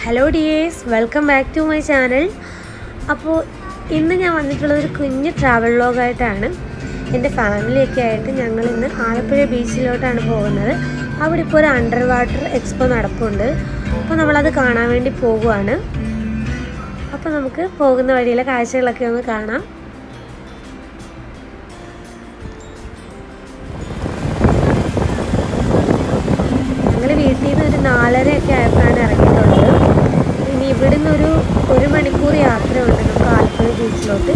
hello dears welcome back to my channel അപ്പോൾ ഇന്ന് ഞാൻ വന്നിട്ടുള്ളത് ഒരു കുഞ്ഞ് ട്രാവൽ വ്ളോഗായിട്ടാണ് എൻ്റെ ഫാമിലിയൊക്കെ ആയിട്ട് ഞങ്ങൾ ഇന്ന് ആലപ്പുഴ ബീച്ചിലോട്ടാണ് പോകുന്നത് അവിടെ ഇപ്പോൾ ഒരു അണ്ടർ വാട്ടർ എക്സ്പോ നടപ്പുണ്ട് അപ്പോൾ നമ്മളത് കാണാൻ വേണ്ടി പോകുവാണ് അപ്പോൾ നമുക്ക് പോകുന്ന വഴിയിലെ കാഴ്ചകളൊക്കെ ഒന്ന് കാണാം ഞങ്ങൾ വീട്ടിൽ നിന്ന് ഒരു നാലരയൊക്കെ ആയപ്പോഴാണ് ഇറങ്ങിയിട്ടുള്ളത് ഇനി ഇവിടുന്ന് ഒരു ഒരു മണിക്കൂർ യാത്രയുണ്ട് നമുക്ക് ആലപ്പുഴ ബീച്ചിലോട്ട്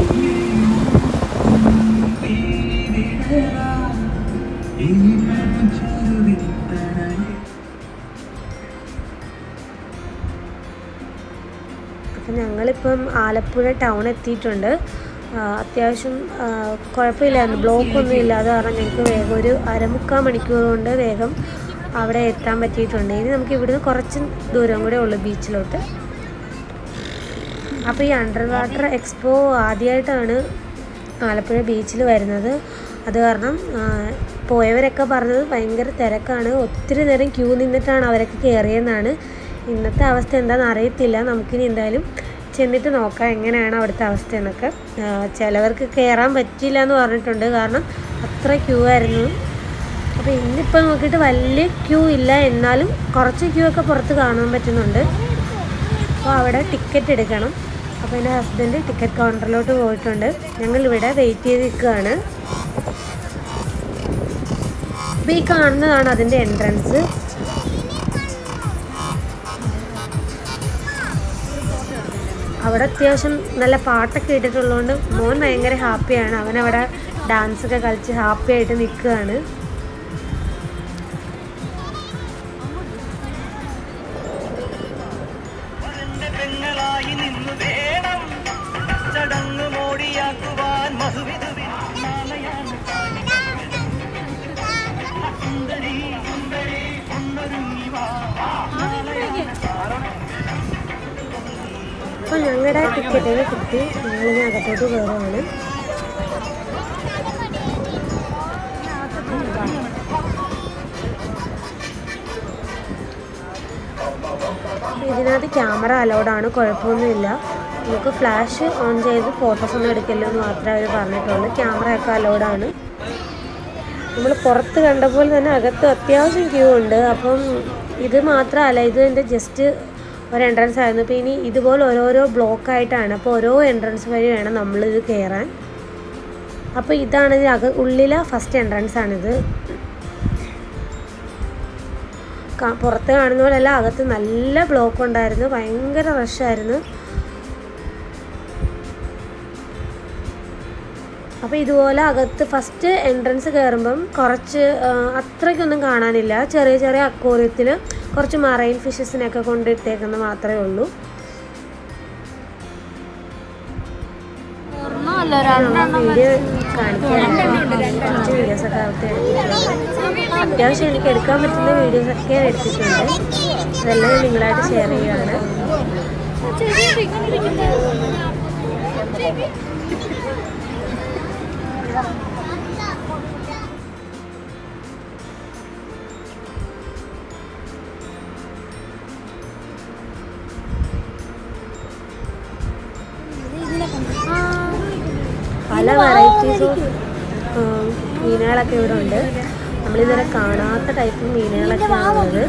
അപ്പം ഞങ്ങളിപ്പം ആലപ്പുഴ ടൗൺ എത്തിയിട്ടുണ്ട് ആ, അത്യാവശ്യം ആ, കുഴപ്പമില്ലായിരുന്നു ബ്ലോക്ക് ഒന്നും ഇല്ലാതെ കാരണം ഞങ്ങൾക്ക് വേഗം ഒരു അരമുക്കാൽ മണിക്കൂർ കൊണ്ട് വേഗം അവിടെ എത്താൻ പറ്റിയിട്ടുണ്ട് ഇനി നമുക്ക് ഇവിടുന്ന് കുറച്ച് ദൂരം കൂടെ ഉള്ളൂ ബീച്ചിലോട്ട് അപ്പോൾ ഈ അണ്ടർ വാട്ടർ എക്സ്പോ ആദ്യമായിട്ടാണ് ആലപ്പുഴ ബീച്ചിൽ വരുന്നത് അത് കാരണം ആ, പോയവരൊക്കെ പറഞ്ഞത് ഭയങ്കര തിരക്കാണ് ഒത്തിരി നേരം ക്യൂ നിന്നിട്ടാണ് അവരൊക്കെ കയറിയെന്നാണ് ഇന്നത്തെ അവസ്ഥ എന്താണെന്ന് അറിയത്തില്ല നമുക്കിനി എന്തായാലും ചെന്നിട്ട് നോക്കാം എങ്ങനെയാണ് അവിടുത്തെ അവസ്ഥ എന്നൊക്കെ ആ, ചിലവർക്ക് കയറാൻ പറ്റില്ല എന്ന് പറഞ്ഞിട്ടുണ്ട് കാരണം അത്ര ക്യൂ ആയിരുന്നു അപ്പോൾ ഇന്നിപ്പോൾ നോക്കിയിട്ട് വലിയ ക്യൂ ഇല്ല എന്നാലും കുറച്ച് ക്യൂ ഒക്കെ പുറത്ത് കാണാൻ പറ്റുന്നുണ്ട് അപ്പോൾ അവിടെ ടിക്കറ്റ് എടുക്കണം അപ്പോൾ എൻ്റെ ഹസ്ബൻഡ് ടിക്കറ്റ് കൗണ്ടറിലോട്ട് പോയിട്ടുണ്ട് ഞങ്ങൾ ഇവിടെ വെയിറ്റ് ചെയ്ത് നിൽക്കുകയാണ് അപ്പോൾ ഈ കാണുന്നതാണ് അതിൻ്റെ എൻട്രൻസ് അവിടെ അത്യാവശ്യം നല്ല പാട്ടൊക്കെ ഇട്ടിട്ടുള്ളതുകൊണ്ട് മോൻ ഭയങ്കര ഹാപ്പിയാണ് അവനവിടെ ഡാൻസ് ഒക്കെ കളിച്ച് ഹാപ്പി ആയിട്ട് നിൽക്കുകയാണ് പെങ്ങളായി നിന്നു വേണം ചടങ്ങ് മോടിയാക്കുവാൻ മധുവിധുവിൻ മാലയാണ് സുന്ദരി സുന്ദരി ഒന്നൊരുങ്ങി വാ അപ്പോൾ ഞങ്ങളുടെ ടിക്കറ്റിന് കിട്ടി ഞങ്ങളിനി അകത്തോട്ട് കയറുകയാണ് ഇതിനകത്ത് ക്യാമറ അലൗഡാണ് കുഴപ്പമൊന്നുമില്ല നമുക്ക് ഫ്ലാഷ് ഓൺ ചെയ്ത് ഫോട്ടോസ് ഒന്നും എടുക്കില്ല എന്ന് മാത്രമേ അവർ പറഞ്ഞിട്ടുള്ളൂ ക്യാമറയൊക്കെ അലൗഡാണ് നമ്മൾ പുറത്ത് കണ്ട പോലെ തന്നെ അകത്ത് അത്യാവശ്യം ക്യൂ ഉണ്ട് അപ്പം ഇത് മാത്രമല്ല ഇത് എൻ്റെ ജസ്റ്റ് ഒരു എൻട്രൻസ് ആയിരുന്നു അപ്പോൾ ഇനി ഇതുപോലെ ഓരോരോ ബ്ലോക്ക് ആയിട്ടാണ് അപ്പോൾ ഓരോ എൻട്രൻസ് വഴി വേണം നമ്മളിത് കയറാൻ അപ്പോൾ ഇതാണ് ഇതിന് അക ഉള്ളിലെ ഫസ്റ്റ് എൻട്രൻസ് ആണിത് കാ- പുറത്ത് കാണുന്ന പോലെയല്ല അകത്ത് നല്ല ബ്ലോക്ക് ഉണ്ടായിരുന്നു ഭയങ്കര റഷായിരുന്നു അപ്പോൾ ഇതുപോലെ അകത്ത് ഫസ്റ്റ് എൻട്രൻസ് കയറുമ്പം കുറച്ച് ആ, അത്രയ്ക്കൊന്നും കാണാനില്ല ചെറിയ ചെറിയ അക്വോറിയത്തിൽ കുറച്ച് മറൈൻ ഫിഷസിനെയൊക്കെ കൊണ്ടിട്ടേക്കുന്നത് മാത്രമേ ഉള്ളൂ വീഡിയോ കാണിക്കാനായിട്ട് കുറച്ച് വീഡിയോസൊക്കെ അകത്ത് എടുത്തിട്ടുണ്ട് അത്യാവശ്യം എനിക്ക് എടുക്കാൻ പറ്റുന്ന വീഡിയോസൊക്കെ എടുത്തിട്ടുണ്ട് അതെല്ലാം ഞാൻ നിങ്ങളായിട്ട് ഷെയർ ചെയ്യുകയാണ് പല വെറൈറ്റീസ് ഓഫ് മീനുകളൊക്കെ ഇവിടെ ഉണ്ട് നമ്മളിതുവരെ കാണാത്ത ടൈപ്പ് മീനുകളൊക്കെയാണ് ഉള്ളത്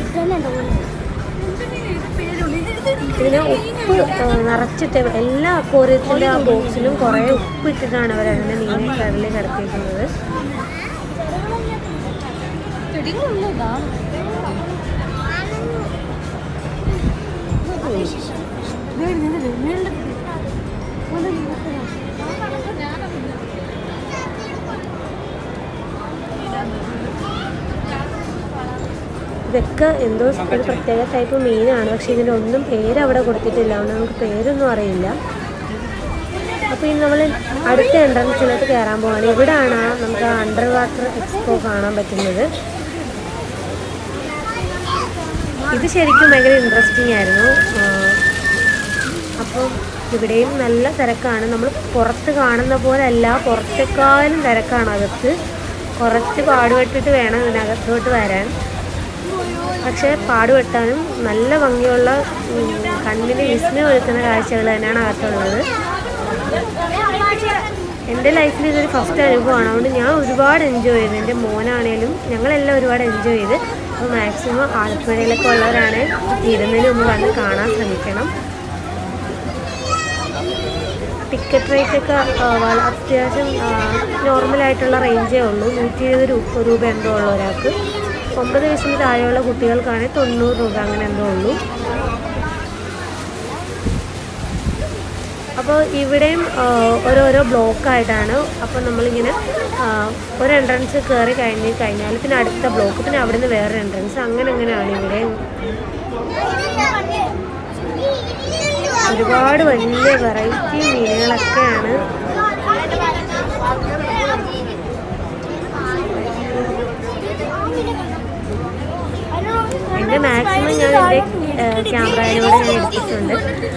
ഇതിന് ഉപ്പ് ആ, നിറച്ചിട്ട് എല്ലാ അക്വോറിയത്തിൻ്റെ ആ ബോക്സിലും കുറേ ഉപ്പ് ഇട്ടിട്ടാണ് അവർ അതിൻ്റെ മീനെ കടലിൽ കിടത്തിയിരിക്കുന്നത് ഇതൊക്കെ എന്തോ ഒരു പ്രത്യേക ടൈപ്പ് മീനാണ് പക്ഷെ ഇതിൻ്റെ ഒന്നും പേര് അവിടെ കൊടുത്തിട്ടില്ല അതുകൊണ്ട് നമുക്ക് പേരൊന്നും അറിയില്ല അപ്പോൾ ഇനി നമ്മൾ അടുത്ത എൻട്രൻസിലോട്ട് കയറാൻ പോവാണ് ഇവിടാണ് നമുക്ക് അണ്ടർ വാട്ടർ എക്സ്പോ കാണാൻ പറ്റുന്നത് ഇത് ശരിക്കും ഭയങ്കര ഇൻട്രസ്റ്റിംഗ് ആയിരുന്നു അപ്പോൾ ഇവിടെയും നല്ല തിരക്കാണ് നമ്മൾ പുറത്ത് കാണുന്ന പോലെ അല്ല പുറത്തേക്കാളും തിരക്കാണ് അകത്ത് കുറച്ച് പാടുപെട്ടിട്ട് വേണം ഇതിനകത്തോട്ട് വരാൻ പക്ഷേ പാടുപെട്ടാനും നല്ല ഭംഗിയുള്ള ഉം, കണ്ണിന് വിസ്മയം ഒരുക്കുന്ന കാഴ്ചകൾ തന്നെയാണ് അകത്തുള്ളത് എൻ്റെ ലൈഫിൽ ഇതൊരു ഫസ്റ്റ് അനുഭവമാണ് അതുകൊണ്ട് ഞാൻ ഒരുപാട് എൻജോയ് ചെയ്തു എൻ്റെ മോനാണേലും ഞങ്ങളെല്ലാം ഒരുപാട് എൻജോയ് ചെയ്ത് അപ്പോൾ മാക്സിമം ആലപ്പുഴയിലൊക്കെ ഉള്ളവരാണ് തീരുന്നതിന് മുമ്പ് വന്ന് കാണാൻ ശ്രമിക്കണം ടിക്കറ്റ് റേറ്റ് ഒക്കെ ആ, വള- അത്യാവശ്യം നോർമലായിട്ടുള്ള റേഞ്ചേ ഉള്ളൂ നൂറ്റി ഇരുപത് രൂപ രൂപ എന്തോ ഉള്ളൂ ഒരാൾക്ക് ഒമ്പത് വയസ്സിന് താഴെയുള്ള കുട്ടികൾക്കാണെങ്കിൽ തൊണ്ണൂറ് രൂപ അങ്ങനെ എന്തോ ഉള്ളൂ അപ്പോൾ ഇവിടെയും ആ, ഓരോരോ ബ്ലോക്കായിട്ടാണ് അപ്പോൾ നമ്മളിങ്ങനെ ആ, ഒരു എൻട്രൻസ് കയറി കഴിഞ്ഞ് കഴിഞ്ഞാൽ പിന്നെ അടുത്ത ബ്ലോക്ക് പിന്നെ അവിടെ നിന്ന് വേറെ എൻട്രൻസ് അങ്ങനെ അങ്ങനെയാണ് ഇവിടെ ഒരുപാട് വലിയ വെറൈറ്റി മീനുകളൊക്കെയാണ് എൻ്റെ മാക്സിമം ഞാൻ എൻ്റെ ക്യാമറയിലൂടെ ഞാൻ എടുത്തിട്ടുണ്ട്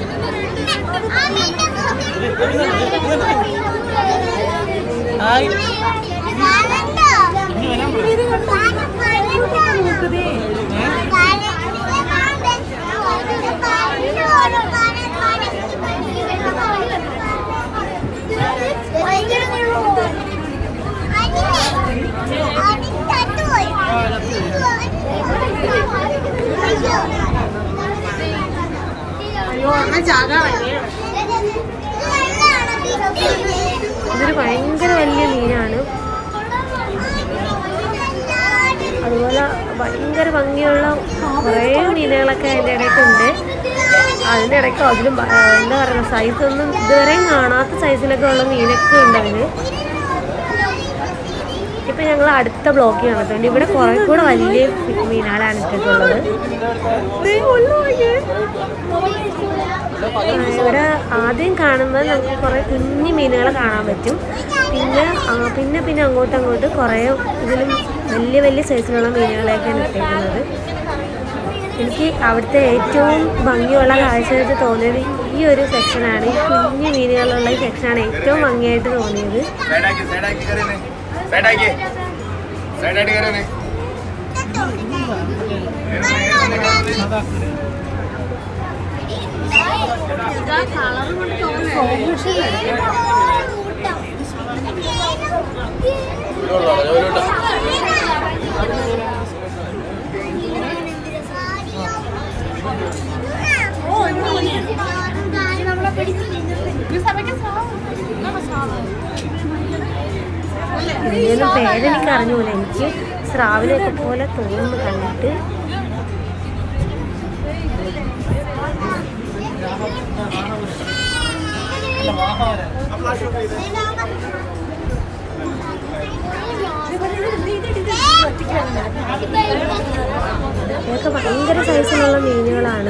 ഹായ് ഇതൊരു ഭയങ്കര വലിയ മീനാണ് അതുപോലെ ഭയങ്കര ഭംഗിയുള്ള കുറേ മീനുകളൊക്കെ അതിൻ്റെ ഇടയ്ക്കുണ്ട് അതിൻ്റെ ഇടയ്ക്ക് അതിലും ഭ- ആ, എന്താ പറയുക സൈസൊന്നും ഇതുവരെയും കാണാത്ത സൈസിലൊക്കെ ഉള്ള മീനൊക്കെ ഉണ്ട് അതിന് ഇപ്പം ഞങ്ങൾ അടുത്ത ബ്ലോക്കിൽ നടത്തുന്നുണ്ട് ഇവിടെ കുറേ കൂടെ വലിയ മീനുകളാണ് ഇട്ടിട്ടുള്ളത് ആ, ഇവിടെ ആദ്യം കാണുമ്പോൾ നമുക്ക് കുറേ കുഞ്ഞു മീനുകളെ കാണാൻ പറ്റും പിന്നെ ആ, പിന്നെ പിന്നെ അങ്ങോട്ട് അങ്ങോട്ട് കുറേ ഇതിലും വലിയ വലിയ സൈസിലുള്ള മീനുകളെയൊക്കെയാണ് ഇട്ടേക്കുന്നത് എനിക്ക് അവിടുത്തെ ഏറ്റവും ഭംഗിയുള്ള കാഴ്ചയായിട്ട് തോന്നിയത് ഈ ഒരു സെക്ഷനാണ് ഈ കുഞ്ഞു മീനുകളുള്ള ഈ സെക്ഷനാണ് ഏറ്റവും ഭംഗിയായിട്ട് തോന്നിയത് സൈഡാക്കി സൈഡാക്കി കയറിയേ സൈഡാക്കി സൈഡായിട്ട് കയറിയേ ഇതിനൊന്നും പേരെനിക്ക് അറിഞ്ഞൂല എനിക്ക് സ്രാവിനെയൊക്കെ പോലെ തോന്നുന്നു കണ്ടിട്ട് ഇതൊക്കെ ഭയങ്കര സൈസിലുള്ള മീനുകളാണ്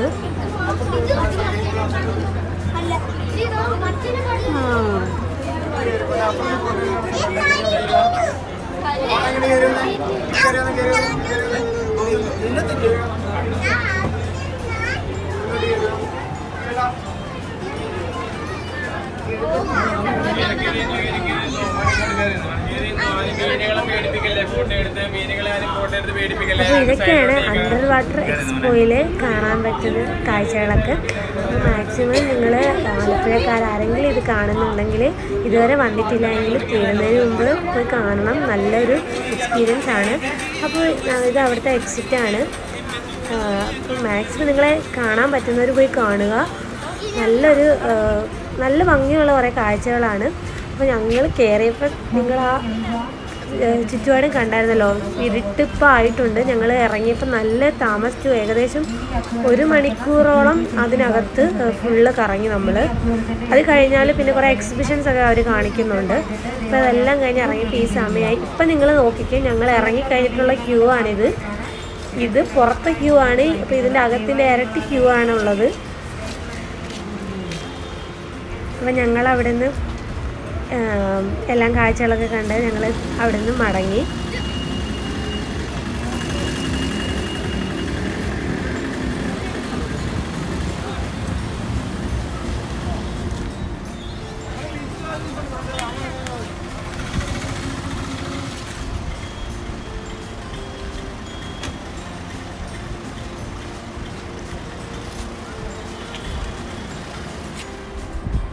അപ്പോൾ ഇതൊക്കെയാണ് അണ്ടർ വാട്ടർ എക്സ്പോയിൽ കാണാൻ പറ്റുന്ന കാഴ്ചകളൊക്കെ അപ്പോൾ മാക്സിമം നിങ്ങൾ ആലപ്പുഴക്കാരെങ്കിലും ഇത് കാണുന്നുണ്ടെങ്കിൽ ഇതുവരെ വന്നിട്ടില്ലെങ്കിൽ തീരുന്നതിന് മുമ്പ് പോയി കാണണം നല്ലൊരു എക്സ്പീരിയൻസ് ആണ് അപ്പോൾ ആ, ഇത് അവിടുത്തെ എക്സിറ്റ് ആണ് അപ്പോൾ മാക്സിമം നിങ്ങളെ കാണാൻ പറ്റുന്നവർ പോയി കാണുക നല്ലൊരു ആ, നല്ല ഭംഗിയുള്ള കുറേ കാഴ്ചകളാണ് അപ്പോൾ ഞങ്ങൾ കയറിയപ്പോൾ നിങ്ങൾ ആ ഏഹ് ചുറ്റുപാടും കണ്ടായിരുന്നല്ലോ ഇരുട്ടിപ്പോൾ ആയിട്ടുണ്ട് ഞങ്ങൾ ഇറങ്ങിയപ്പോൾ നല്ല താമസിച്ചു ഏകദേശം ഒരു മണിക്കൂറോളം അതിനകത്ത് ഫുള്ള് കറങ്ങി നമ്മൾ അത് കഴിഞ്ഞാൽ പിന്നെ കുറേ എക്സിബിഷൻസ് ഒക്കെ അവർ കാണിക്കുന്നുണ്ട് അപ്പോൾ അതെല്ലാം കഴിഞ്ഞ് ഇറങ്ങിയപ്പോൾ ഈ സമയമായി ഇപ്പം നിങ്ങൾ നോക്കിക്കേ ഞങ്ങൾ ഇറങ്ങിക്കഴിഞ്ഞിട്ടുള്ള ക്യൂ ആണിത് ഇത് പുറത്തെ ക്യൂ ആണ് അപ്പോൾ ഇതിൻ്റെ അകത്തിൻ്റെ ഇരട്ടി ക്യൂ ആണുള്ളത് അപ്പോൾ ഞങ്ങൾ അവിടെ നിന്ന് എല്ലാം കാഴ്ചകളൊക്കെ കണ്ട് ഞങ്ങൾ അവിടെ നിന്ന് മടങ്ങി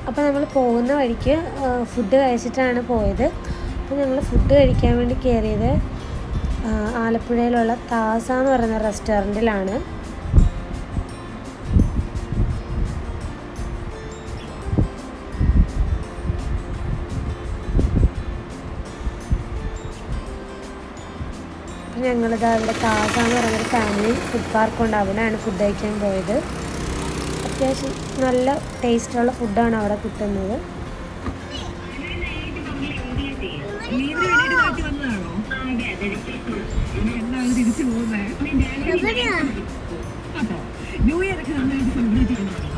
അപ്പോൾ നമ്മൾ പോകുന്ന വഴിക്ക് ഫുഡ് കഴിച്ചിട്ടാണ് പോയത് അപ്പോൾ ഞങ്ങൾ ഫുഡ് കഴിക്കാൻ വേണ്ടി കയറിയത് ആ, ആലപ്പുഴയിലുള്ള താസ എന്ന് പറയുന്ന റെസ്റ്റോറൻറ്റിലാണ് അപ്പോൾ ഞങ്ങളിത് അവിടെ താസ എന്ന് പറയുന്നൊരു ഫാമിലി ഫുഡ് പാർക്കുണ്ട് അവിടെയാണ് ഫുഡ് കഴിക്കാൻ പോയത് അത്യാവശ്യം നല്ല ടേസ്റ്റുള്ള ഫുഡാണ് അവിടെ കിട്ടുന്നത് ലീവിന് വേണ്ടിയിട്ട് നാട്ടിൽ വന്നതാണോ എന്നാണ് തിരിച്ചു പോകുന്നത് അപ്പോ ന്യൂ ഇയർ ഒക്കെ നന്നായിട്ട് സെലിബ്രേറ്റ് ചെയ്യുന്നതാണോ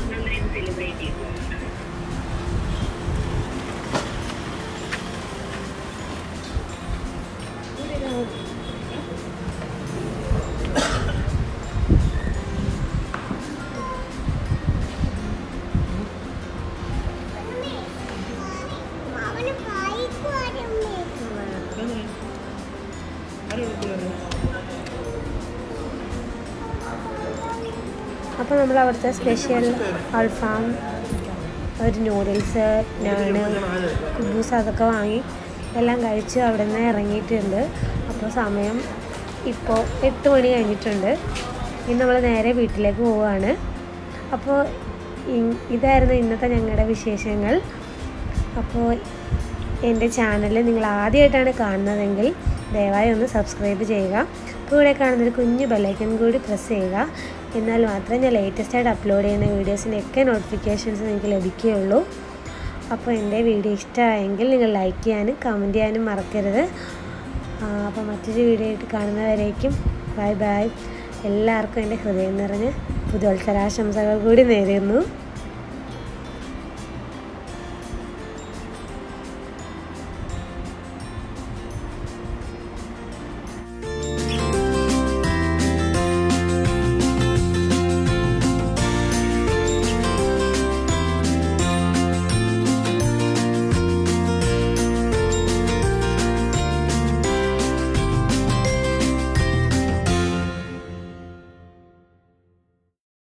അപ്പോൾ നമ്മൾ അവിടുത്തെ സ്പെഷ്യൽ അൽഫാം ഒരു നൂഡിൽസ് നാണ് കുബൂസ് അതൊക്കെ വാങ്ങി എല്ലാം കഴിച്ച് അവിടെ നിന്ന് ഇറങ്ങിയിട്ടുണ്ട് അപ്പോൾ സമയം ഇപ്പോൾ എട്ട് മണി കഴിഞ്ഞിട്ടുണ്ട് ഇനി നമ്മൾ നേരെ വീട്ടിലേക്ക് പോവുകയാണ് അപ്പോൾ ഇ- ഇതായിരുന്നു ഇന്നത്തെ ഞങ്ങളുടെ വിശേഷങ്ങൾ അപ്പോൾ എൻ്റെ ചാനൽ നിങ്ങൾ ആദ്യമായിട്ടാണ് കാണുന്നതെങ്കിൽ ദയവായി ഒന്ന് സബ്സ്ക്രൈബ് ചെയ്യുക കൂടെ കാണുന്നൊരു കുഞ്ഞു ബെല്ലൈക്കൺ കൂടി പ്രസ് ചെയ്യുക എന്നാൽ മാത്രമേ ഞാൻ ലേറ്റസ്റ്റ് ആയിട്ട് അപ്ലോഡ് ചെയ്യുന്ന വീഡിയോസിൻ്റെയൊക്കെ നോട്ടിഫിക്കേഷൻസ് നിങ്ങൾക്ക് ലഭിക്കുകയുള്ളൂ അപ്പോൾ എൻ്റെ വീഡിയോ ഇഷ്ടമായെങ്കിൽ നിങ്ങൾ ലൈക്ക് ചെയ്യാനും കമൻറ്റ് ചെയ്യാനും മറക്കരുത് ആ, അപ്പോൾ മറ്റൊരു വീഡിയോ ആയിട്ട് കാണുന്നവരേക്കും ബൈ ബൈ എല്ലാവർക്കും എൻ്റെ ഹൃദയം നിറഞ്ഞ പുതുവത്സരാശംസകൾ കൂടി നേരുന്നു